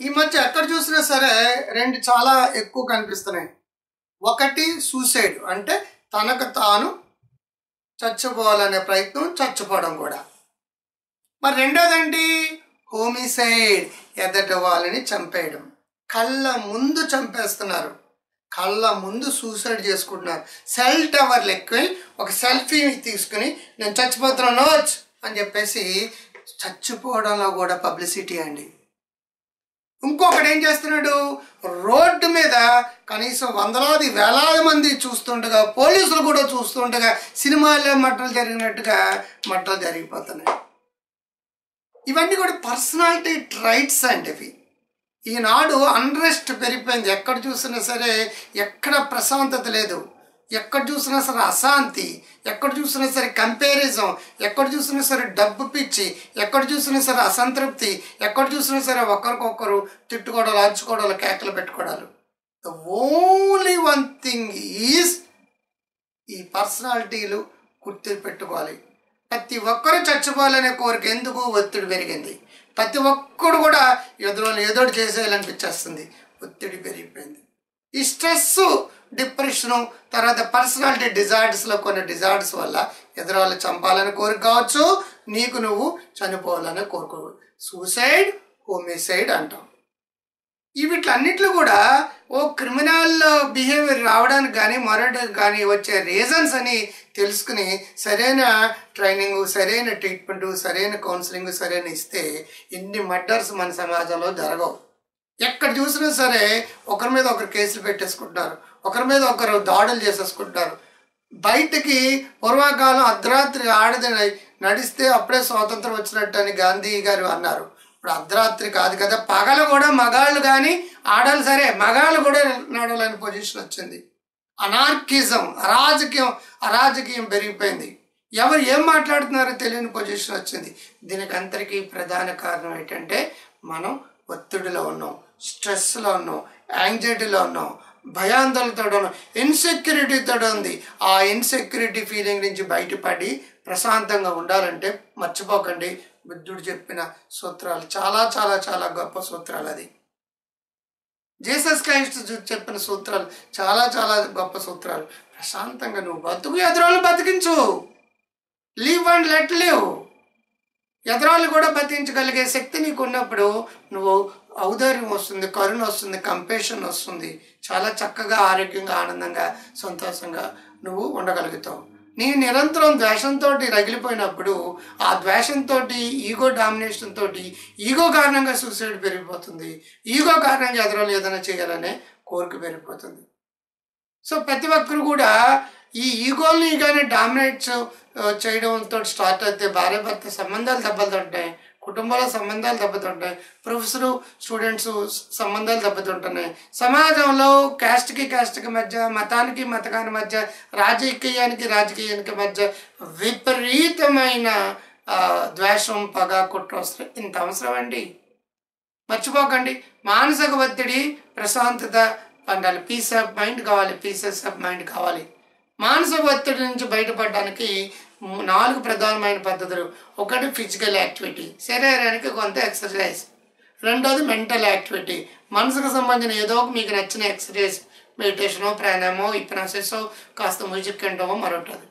ఈ మధ్య ఎక్కడ చూసినా సరే రెండు చాలా ఎక్కువ కనిపిస్తున్నాయి ఒకటి సూసైడ్ అంటే తనకు తాను చచ్చిపోవాలనే ప్రయత్నం చచ్చిపోవడం కూడా మరి రెండోదండి హోమిసైడ్ ఎదటి వాళ్ళని చంపేయడం కళ్ళ ముందు చంపేస్తున్నారు కళ్ళ ముందు సూసైడ్ చేసుకుంటున్నారు సెల్ టవర్లు ఎక్కువ ఒక సెల్ఫీ తీసుకుని నేను చచ్చిపోతున్నాను నోచ్ అని చెప్పేసి చచ్చిపోవడంలో కూడా పబ్లిసిటీ అండి ఇంకొకటి ఏం చేస్తున్నాడు రోడ్డు మీద కనీసం వందలాది వేలాది మంది చూస్తుండగా పోలీసులు కూడా చూస్తుండగా సినిమాల్లో మట్టలు జరిగినట్టుగా మట్టలు జరిగిపోతున్నాయి ఇవన్నీ కూడా పర్సనాలిటీ ట్రైట్స్ అండి ఇవి ఈనాడు అన్రెస్ట్ పెరిగిపోయింది ఎక్కడ చూసినా సరే ఎక్కడ ప్రశాంతత లేదు ఎక్కడ చూసినా సరే అశాంతి ఎక్కడ చూసినా సరే కంపారిజం ఎక్కడ చూసినా సరే డబ్బు పిచ్చి ఎక్కడ చూసినా సరే అసంతృప్తి ఎక్కడ చూసినా సరే ఒకరికొకరు తిట్టుకోవడాలు అరుచుకోవడాలు కేకలు పెట్టుకోవడాలు the only one thing is ఈ పర్సనాలిటీలు గుర్తు పెట్టుకోవాలి ప్రతి ఒక్కరూ చచ్చిపోవాలనే కోరిక ఎందుకు ఒత్తిడి పెరిగింది ప్రతి ఒక్కడు కూడా ఎదురు ఏదో ఒకటి చేసేయాలనిపించేస్తుంది ఒత్తిడి పెరిగిపోయింది ఈ స్ట్రెస్ డిప్రెషను తర్వాత పర్సనాలిటీ డిజార్డర్స్లో కొన్ని డిజార్డర్స్ వల్ల ఎదురాళ్ళు చంపాలని కోరిక కావచ్చు నీకు నువ్వు చనిపోవాలని కోరుకో సూసైడ్ హోమిసైడ్ అంటాం ఈ వీటిలన్నిట్లో కూడా ఓ క్రిమినల్ బిహేవియర్ రావడానికి కానీ మరొకటి కానీ వచ్చే రీజన్స్ అని తెలుసుకుని సరైన ట్రైనింగ్ సరైన ట్రీట్మెంట్ సరైన కౌన్సిలింగ్ సరైన ఇస్తే ఇన్ని మర్డర్స్ మన సమాజంలో జరగవు ఎక్కడ చూసినా సరే ఒకరి మీద ఒకరు కేసులు పెట్టేసుకుంటున్నారు ఒకరి మీద ఒకరు దాడులు చేసేసుకుంటున్నారు బయటికి పూర్వకాలం అర్ధరాత్రి ఆడది నడిస్తే అప్పుడే స్వాతంత్రం వచ్చినట్టు అని గాంధీ గారు అన్నారు ఇప్పుడు అర్ధరాత్రి కాదు కదా పగలు కూడా మగాళ్ళు కానీ ఆడాలి సరే మగాళ్ళు కూడా నడవలేని పొజిషన్ వచ్చింది అనార్కిజం అరాజకీయం అరాజకీయం పెరిగిపోయింది ఎవరు ఏం మాట్లాడుతున్నారో తెలియని పొజిషన్ వచ్చింది దీనికి అంతటికీ ప్రధాన కారణం ఏంటంటే మనం ఒత్తిడిలో ఉన్నాం స్ట్రెస్లో ఉన్నాం యాంగ్జైటీలో ఉన్నాం భయాందోళనతో ఉన్నాం ఇన్సెక్యూరిటీతో ఉంది ఆ ఇన్సెక్యూరిటీ ఫీలింగ్ నుంచి బయటపడి ప్రశాంతంగా ఉండాలంటే మర్చిపోకండి బుద్ధుడు చెప్పిన సూత్రాలు చాలా చాలా చాలా గొప్ప సూత్రాలు అది జీసస్ క్రైస్ట్ చెప్పిన సూత్రాలు చాలా చాలా గొప్ప సూత్రాలు ప్రశాంతంగా నువ్వు బతుకు ఎదురాళ్ళు బతికించు లీవ్ అండ్ లెట్ లివ్ ఎదురాళ్ళు కూడా బతికించగలిగే శక్తి నీకు ఉన్నప్పుడు నువ్వు ఔదార్యం వస్తుంది కరుణ వస్తుంది కంపేషన్ వస్తుంది చాలా చక్కగా ఆరోగ్యంగా ఆనందంగా సంతోషంగా నువ్వు ఉండగలుగుతావు నీ నిరంతరం ద్వేషంతో రగిలిపోయినప్పుడు ఆ ద్వేషంతో ఈగో డామినేషన్ తోటి ఈగో కారణంగా సూసైడ్ పెరిగిపోతుంది ఈగో కారణంగా ఎదురాలు ఏదైనా చేయాలనే కోరిక పెరిగిపోతుంది సో ప్రతి ఒక్కరు కూడా ఈ ఈగోల్ని కానీ డామినేట్ చేయడంతో స్టార్ట్ అయితే భార్య భర్త సంబంధాలు దెబ్బతింటాయి కుటుంబాల సంబంధాలు దెబ్బతింటాయి ప్రొఫెసరు స్టూడెంట్స్ సంబంధాలు దెబ్బతింటున్నాయి సమాజంలో క్యాస్ట్కి క్యాస్ట్కి మధ్య మతానికి మతకాని మధ్య రాజకీయానికి రాజకీయానికి మధ్య విపరీతమైన ఆ, ద్వేషం పగ కుట్ర వస్తాయి ఇంత అవసరం అండి మర్చిపోకండి మానసిక ఒత్తిడి ప్రశాంతత పొందాలి పీస్ ఆఫ్ మైండ్ కావాలి పీసెస్ ఆఫ్ మైండ్ కావాలి మానసిక ఒత్తిడి నుంచి బయటపడడానికి ము- నాలుగు ప్రధానమైన పద్ధతులు ఒకటి ఫిజికల్ యాక్టివిటీ శరీరానికి కొంత ఎక్సర్సైజ్ రెండోది మెంటల్ యాక్టివిటీ మనసుకు సంబంధించిన ఏదో ఒక మీకు నచ్చిన ఎక్సర్సైజ్ మెడిటేషనో ప్రాణాయామో ఇప్నాసెసో కాస్త మ్యూజిక్ వినడమో మరొకటి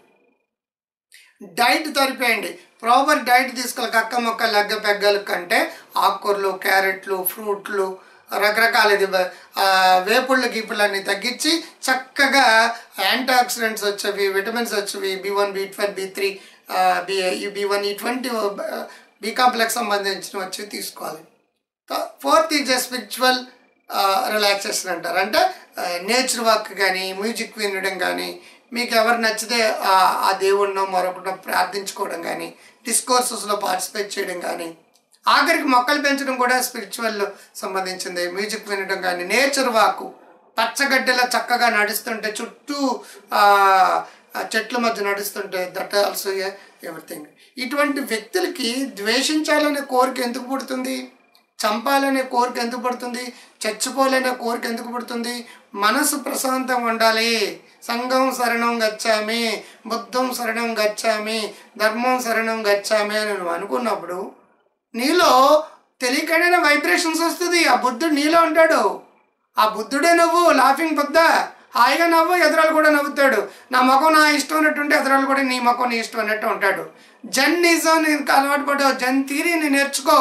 డైట్ తరిపేయండి ప్రాపర్ డైట్ తీసుకోవాలి కక్క మొక్క లగ్గ పెగ్గల కంటే ఆకుకూరలు క్యారెట్లు ఫ్రూట్లు రకరకాల ఇది బ- ఆ, వేపుళ్ళు గీపుళ్ళు అన్ని తగ్గించి చక్కగా యాంటీ ఆక్సిడెంట్స్ వచ్చేవి విటమిన్స్ వచ్చేవి B one B twelve B three B B one ఇటువంటి బి కాంప్లెక్స్ సంబంధించినవి వచ్చి తీసుకోవాలి ఫోర్త్ ఈజ్ స్పిరిచువల్ రిలాక్సేషన్ అంటారు అంటే నేచర్ వాక్ కానీ మ్యూజిక్ వినడం కానీ మీకు ఎవరు నచ్చితే ఆ- ఆ దేవుడినో మరొకటో ప్రార్థించుకోవడం కానీ డిస్కోర్సెస్లో పార్టిసిపేట్ చేయడం కానీ ఆఖరికి మొక్కలు పెంచడం కూడా స్పిరిచువల్ సంబంధించింది మ్యూజిక్ వినడం కానీ నేచర్ వాక్ పచ్చగడ్డలో చక్కగా నడుస్తుంటే చుట్టూ ఆ, ఆ చెట్ల మధ్య నడుస్తుంటే దట్ ఆల్సో ఎవ్రీథింగ్ ఇటువంటి వ్యక్తులకి ద్వేషించాలనే కోరిక ఎందుకు పుడుతుంది చంపాలనే కోరిక ఎందుకు పడుతుంది చచ్చిపోవాలనే కోరిక ఎందుకు పడుతుంది మనసు ప్రశాంతంగా ఉండాలి సంఘం శరణం గచ్చామి బుద్ధం శరణం గచ్చామి ధర్మం శరణం గచ్చామి అని నువ్వు అనుకున్నప్పుడు నీలో తెలియకనే వైబ్రేషన్స్ వస్తుంది ఆ బుద్ధుడు నీలో ఉంటాడు ఆ బుద్ధుడే నువ్వు లాఫింగ్ బుద్ధ హాయిగా నవ్వు ఎదురాలు కూడా నవ్వుతాడు నా ముఖం నా ఇష్టం ఉన్నట్టుంటే ఎదురాలు కూడా నీ ముఖం నీ ఇష్టం అన్నట్టు ఉంటాడు జన్ నిజం నేను అలవాటు పడ్డావు జన్ థీరీని నేర్చుకో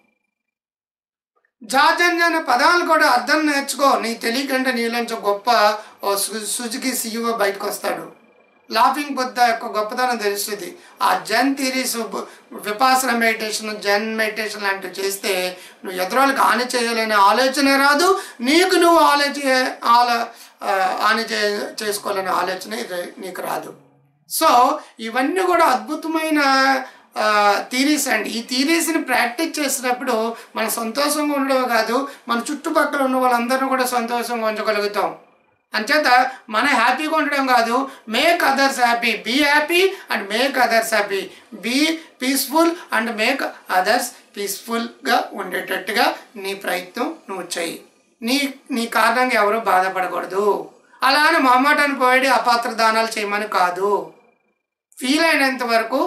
జాజన్ అనే పదాలు కూడా అర్థం నేర్చుకో నీ తెలియకంటే నీలోంచి గొప్ప ఓ సు- సుజుకి సీఈఓ బయటకు వస్తాడు లాఫింగ్ బుద్ధ యొక్క గొప్పతనం తెలుస్తుంది ఆ Zen theories vipassana meditation Zen meditation లాంటివి చేస్తే నువ్వు ఎదురోళ్ళకి హాని చేయాలనే ఆలోచన రాదు నీకు నువ్వు ఆలోచన ఆలో ఆ, హాని చే చేసుకోవాలనే ఆలోచన ఇది నీకు రాదు సో ఇవన్నీ కూడా అద్భుతమైన థీరీస్ అండి ఈ థీరీస్ని ప్రాక్టీస్ చేసినప్పుడు మనం సంతోషంగా ఉండడమే కాదు మన చుట్టుపక్కల ఉన్న వాళ్ళందరినీ కూడా సంతోషంగా ఉంచగలుగుతాం అంచేత మన హ్యాపీగా ఉండడం కాదు make others happy be happy and make others happy be peaceful and make others పీస్ఫుల్గా ఉండేటట్టుగా నీ ప్రయత్నం నువ్వు చెయ్యి నీ నీ కారణంగా ఎవరు బాధపడకూడదు అలా అని మొహమాటాన్ని పోయి అపాత్ర దానాలు చేయమని కాదు ఫీల్ అయినంత వరకు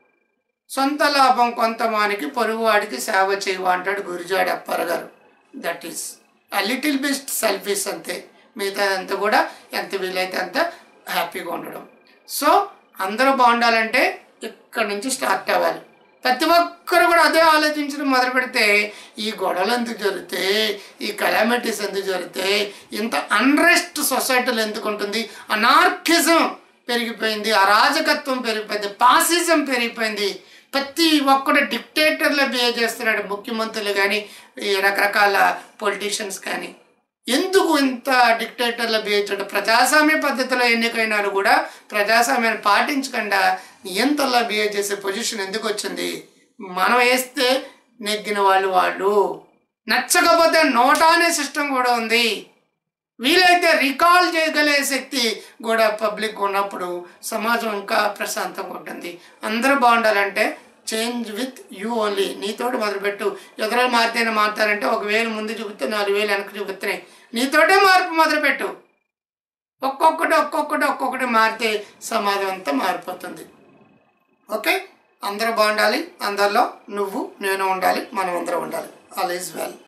సొంత లాభం కొంతమానికి పొరుగువాడికి సేవ చేయవు అంటాడు గురుజాడి అప్పార గారు that is a little best selfies అంతే మిగతా అంతా కూడా ఎంత వీలైతే అంత హ్యాపీగా ఉండడం సో అందరూ బాగుండాలంటే ఇక్కడి నుంచి స్టార్ట్ అవ్వాలి ప్రతి ఒక్కరు కూడా అదే ఆలోచించడం మొదలు పెడితే ఈ గొడవలు ఎందుకు జరుగుతాయి ఈ కలామిటీస్ ఎందుకు జరుగుతాయి ఇంత అన్రెస్ట్ సొసైటీలో ఎందుకు ఉంటుంది అనార్కిజం పెరిగిపోయింది అరాజకత్వం పెరిగిపోయింది పాసిజం పెరిగిపోయింది ప్రతి ఒక్కడు డిక్టేటర్లో బిహేవ్ చేస్తున్నాడు ముఖ్యమంత్రులు కానీ ఈ రకరకాల పొలిటీషియన్స్ కానీ ఎందుకు ఇంత డిక్టేటర్లో బిహేవ్ చేయడం ప్రజాస్వామ్య పద్ధతిలో ఎన్నికైనారు కూడా ప్రజాస్వామ్యాన్ని పాటించకుండా నియంత్రణలో బిహేవ్ చేసే పొజిషన్ ఎందుకు వచ్చింది మనం వేస్తే నెగ్గిన వాళ్ళు వాళ్ళు నచ్చకపోతే నోటా అనే సిస్టమ్ కూడా ఉంది వీలైతే రికాల్ చేయగలిగే శక్తి కూడా పబ్లిక్ ఉన్నప్పుడు సమాజం ఇంకా ప్రశాంతంగా ఉంటుంది అందరూ బాగుండాలంటే చేంజ్ విత్ యూ ఓన్లీ నీతోటి మొదలుపెట్టు ఎదురు మారితేనే మారుతారంటే ఒక వేలు ముందు చూపిస్తే నాలుగు వేలు వెనక్కి చూపిస్తున్నాయి నీతోటే మార్పు మొదలుపెట్టు ఒక్కొక్కటి ఒక్కొక్కటి ఒక్కొక్కటి మారితే సమాజం అంతా మారిపోతుంది ఓకే అందరూ బాగుండాలి అందరిలో నువ్వు నేను ఉండాలి మనం అందరం ఉండాలి ఆల్ ఈజ్ వెల్